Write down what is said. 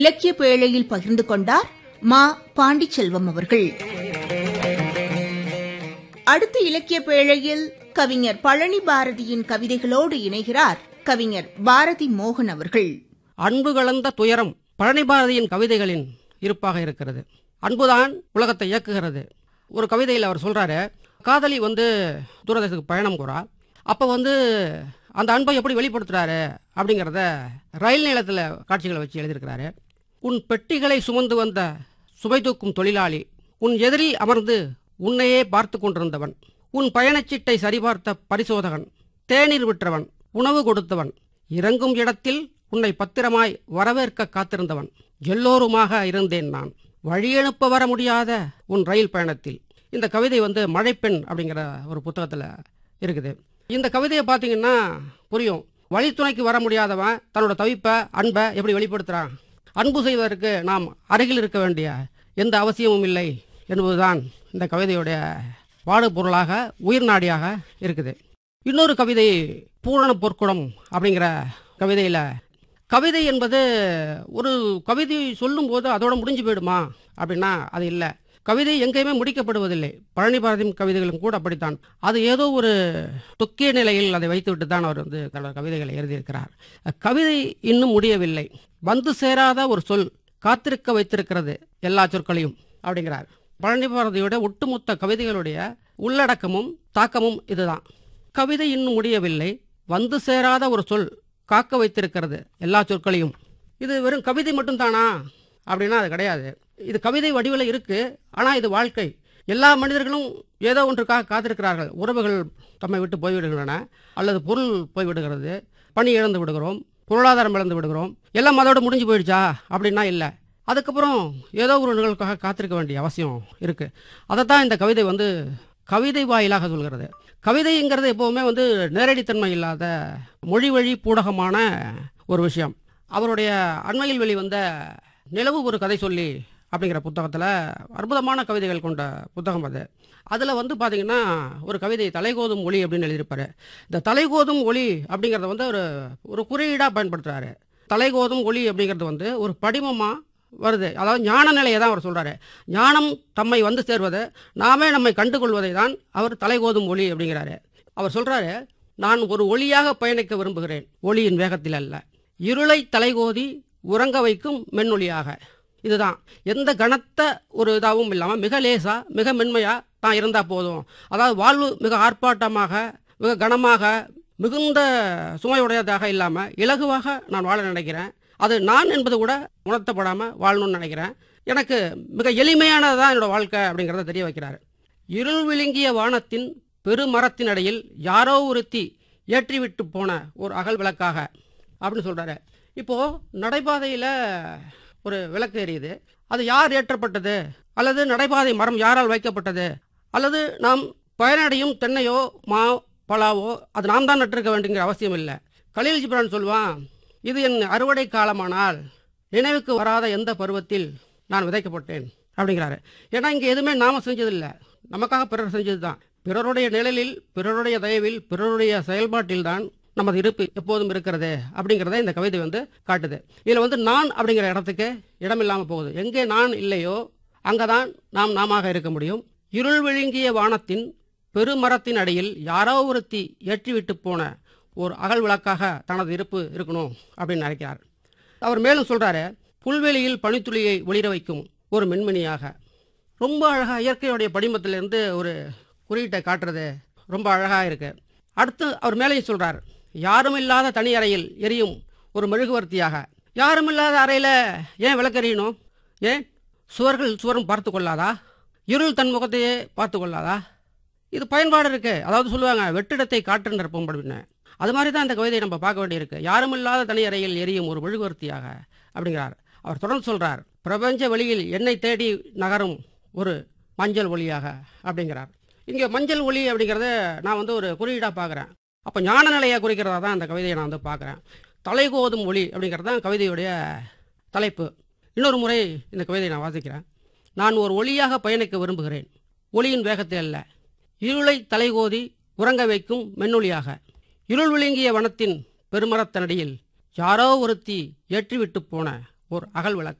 இலக்கிய பேழையில் பகிர்ந்து கொண்டார் மா பாண்டிச்செல்வம் அவர்கள் அடுத்த இலக்கிய பேழையில் கவிஞர் பழனி பாரதியின் கவிதைகளோடு இணைகிறார் கவிஞர் பாரதி மோகன் அவர்கள் அன்பு கலந்த துயரம் பழனி பாரதியின் கவிதைகளின் இருப்பாக இருக்கிறது அன்புதான் உலகத்தை இயக்குகிறது ஒரு கவிதையில் அவர் சொல்றாரு காதலி வந்து தூரதேசத்துக்கு பயணம் போறா அப்போ வந்து அந்த அன்பை எப்படி வெளிப்படுத்துறாரு அப்படிங்கிறத ரயில் நிலையத்தில் காட்சிகளை வச்சு எழுதியிருக்கிறாரு உன் பெட்டிகளை சுமந்து வந்த சுமை தூக்கும் தொழிலாளி உன் எதிரில் அமர்ந்து உன்னையே பார்த்து கொண்டிருந்தவன் உன் பயணச்சீட்டை சரிபார்த்த பரிசோதகன் தேநீர் விற்றவன் உணவு கொடுத்தவன் இறங்கும் இடத்தில் உன்னை பத்திரமாய் வரவேற்க காத்திருந்தவன் எல்லோருமாக இருந்தேன் நான் வழியனுப்ப வர முடியாத உன் ரயில் பயணத்தில் இந்த கவிதை வந்து மழைப்பெண் அப்படிங்கிற ஒரு புத்தகத்தில் இருக்குது இந்த கவிதையை பார்த்தீங்கன்னா புரியும் வழித்துணைக்கு வர முடியாதவன் தன்னோட தவிப்பை அன்பை எப்படி வெளிப்படுத்துகிறான் அன்பு செய்வதற்கு நாம் அருகில் இருக்க வேண்டிய எந்த அவசியமும் இல்லை என்பதுதான் இந்த கவிதையுடைய பாடுபொருளாக உயிர்நாடியாக இருக்குது இன்னொரு கவிதை பூரண பொற்குடம் அப்படிங்கிற கவிதையில் கவிதை என்பது ஒரு கவிதை சொல்லும்போது அதோட முடிஞ்சு போயிடுமா அப்படின்னா அது இல்லை கவிதை எங்கேயுமே முடிக்கப்படுவதில்லை பழனி பாரதியின் கவிதைகளும் கூட அப்படித்தான் அது ஏதோ ஒரு தொக்கிய நிலையில் அதை வைத்துவிட்டு தான் அவர் வந்து தன்னோட கவிதைகளை எழுதியிருக்கிறார் கவிதை இன்னும் முடியவில்லை வந்து சேராத ஒரு சொல் காத்திருக்க வைத்திருக்கிறது எல்லா சொற்களையும் அப்படிங்கிறார் பழனி பாரதியோட ஒட்டுமொத்த கவிதைகளுடைய உள்ளடக்கமும் தாக்கமும் இதுதான் கவிதை இன்னும் முடியவில்லை வந்து சேராத ஒரு சொல் காக்க வைத்திருக்கிறது எல்லா சொற்களையும் இது வெறும் கவிதை மட்டும்தானா அப்படின்னா அது கிடையாது இது கவிதை வடிவில் இருக்கு ஆனால் இது வாழ்க்கை எல்லா மனிதர்களும் ஏதோ ஒன்றுக்காக காத்திருக்கிறார்கள் உறவுகள் தம்மை விட்டு போய்விடுகின்றன அல்லது பொருள் போய்விடுகிறது பணி இழந்து விடுகிறோம் பொருளாதாரம் இழந்து விடுகிறோம் எல்லாம் அதோட முடிஞ்சு போயிடுச்சா அப்படின்னா இல்லை அதுக்கப்புறம் ஏதோ ஒரு நிகழ்வுக்காக காத்திருக்க வேண்டிய அவசியம் இருக்கு அதைத்தான் இந்த கவிதை வந்து கவிதை வாயிலாக சொல்கிறது கவிதைங்கிறது எப்போவுமே வந்து நேரடித்தன்மை இல்லாத மொழி வழி பூடகமான ஒரு விஷயம் அவருடைய அண்மையில் வெளிவந்த நிலவு ஒரு கதை சொல்லி அப்படிங்கிற புத்தகத்தில் அற்புதமான கவிதைகள் கொண்ட புத்தகம் அது அதில் வந்து பார்த்தீங்கன்னா ஒரு கவிதை தலைகோதும் ஒளி அப்படின்னு எழுதியிருப்பாரு இந்த தலைகோதும் ஒளி அப்படிங்கிறத வந்து ஒரு ஒரு குறியீடாக பயன்படுத்துகிறாரு தலைகோதும் ஒளி அப்படிங்கிறது வந்து ஒரு படிமமாக வருது அதாவது ஞான நிலையை தான் அவர் சொல்கிறாரு ஞானம் தம்மை வந்து சேர்வது நாமே நம்மை கண்டுகொள்வதை தான் அவர் தலைகோதும் ஒளி அப்படிங்கிறாரு அவர் சொல்கிறாரு நான் ஒரு ஒளியாக பயணிக்க விரும்புகிறேன் ஒளியின் வேகத்தில் அல்ல இருளை தலைகோதி உறங்க வைக்கும் மென்னொளியாக இதுதான் எந்த கனத்த ஒரு இதாகவும் இல்லாமல் மிக லேசா மிக மென்மையாக தான் இருந்தால் போதும் அதாவது வாழ்வு மிக ஆர்ப்பாட்டமாக மிக கனமாக மிகுந்த சுமையுடையதாக இல்லாமல் இலகுவாக நான் வாழ நினைக்கிறேன் அது நான் என்பது கூட உணர்த்தப்படாமல் வாழணும்னு நினைக்கிறேன் எனக்கு மிக எளிமையானது தான் என்னோட வாழ்க்கை அப்படிங்கிறத தெரிய வைக்கிறாரு இருள் விழுங்கிய வானத்தின் பெருமரத்தின் இடையில் யாரோ ஒருத்தி ஏற்றிவிட்டு போன ஒரு அகல் விளக்காக அப்படின்னு சொல்கிறாரு இப்போது நடைபாதையில் ஒரு விளக்கு எரியுது அது யார் ஏற்றப்பட்டது அல்லது நடைபாதை மரம் யாரால் வைக்கப்பட்டது அல்லது நாம் பயனடையும் தென்னையோ மா பலாவோ அது நாம் தான் நட்டிருக்க வேண்டுங்கிற அவசியம் இல்லை கலீல் ஜிப்ரான் சொல்வான் இது என் அறுவடை காலமானால் நினைவுக்கு வராத எந்த பருவத்தில் நான் விதைக்கப்பட்டேன் அப்படிங்கிறாரு ஏன்னா இங்கே எதுவுமே நாம செஞ்சதில்லை நமக்காக பிறர் செஞ்சது தான் பிறருடைய நிழலில் பிறருடைய தயவில் பிறருடைய செயல்பாட்டில் தான் நமது இருப்பு எப்போதும் இருக்கிறது அப்படிங்கிறத இந்த கவிதை வந்து காட்டுது இதில் வந்து நான் அப்படிங்கிற இடத்துக்கு இடம் இல்லாமல் போகுது எங்கே நான் இல்லையோ அங்கே தான் நாம் நாம இருக்க முடியும் இருள் விழுங்கிய வானத்தின் பெருமரத்தின் அடியில் யாரோ ஒருத்தி ஏற்றிவிட்டு போன ஒரு அகல் விளக்காக தனது இருப்பு இருக்கணும் அப்படின்னு நினைக்கிறார் அவர் மேலும் சொல்கிறாரு புல்வெளியில் பனித்துளியை ஒளிர வைக்கும் ஒரு மின்மினியாக ரொம்ப அழகாக இயற்கையுடைய படிமத்திலிருந்து ஒரு குறியீட்டை காட்டுறது ரொம்ப அழகாக இருக்கு அடுத்து அவர் மேலேயும் சொல்கிறார் யாரும் இல்லாத தனி அறையில் எரியும் ஒரு மெழுகுவர்த்தியாக யாரும் இல்லாத அறையில் ஏன் விளக்கெறியணும் ஏன் சுவர்கள் சுவரும் பார்த்து கொள்ளாதா இருள் தன் முகத்தையே பார்த்து கொள்ளாதா இது பயன்பாடு இருக்கு அதாவது சொல்லுவாங்க வெற்றிடத்தை காற்று நிரப்பும் அப்படின்னு அது மாதிரி தான் இந்த கவிதையை நம்ம பார்க்க வேண்டியிருக்கு யாரும் இல்லாத தனி அறையில் எரியும் ஒரு மெழுகுவர்த்தியாக அப்படிங்கிறார் அவர் தொடர்ந்து சொல்றார் பிரபஞ்ச வெளியில் என்னை தேடி நகரும் ஒரு மஞ்சள் ஒளியாக அப்படிங்கிறார் இங்கே மஞ்சள் ஒளி அப்படிங்கிறத நான் வந்து ஒரு குறியீடாக பார்க்குறேன் அப்போ ஞான நிலையை குறிக்கிறதா தான் அந்த கவிதையை நான் வந்து பார்க்குறேன் தலைகோதும் ஒளி அப்படிங்கிறது தான் கவிதையுடைய தலைப்பு இன்னொரு முறை இந்த கவிதையை நான் வாசிக்கிறேன் நான் ஒரு ஒளியாக பயணிக்க விரும்புகிறேன் ஒளியின் வேகத்தில் அல்ல இருளை தலைகோதி உறங்க வைக்கும் மென்னொளியாக இருள் விழுங்கிய வனத்தின் பெருமரத்தனடியில் யாரோ ஒருத்தி ஏற்றிவிட்டு போன ஒரு அகல் விளக்கு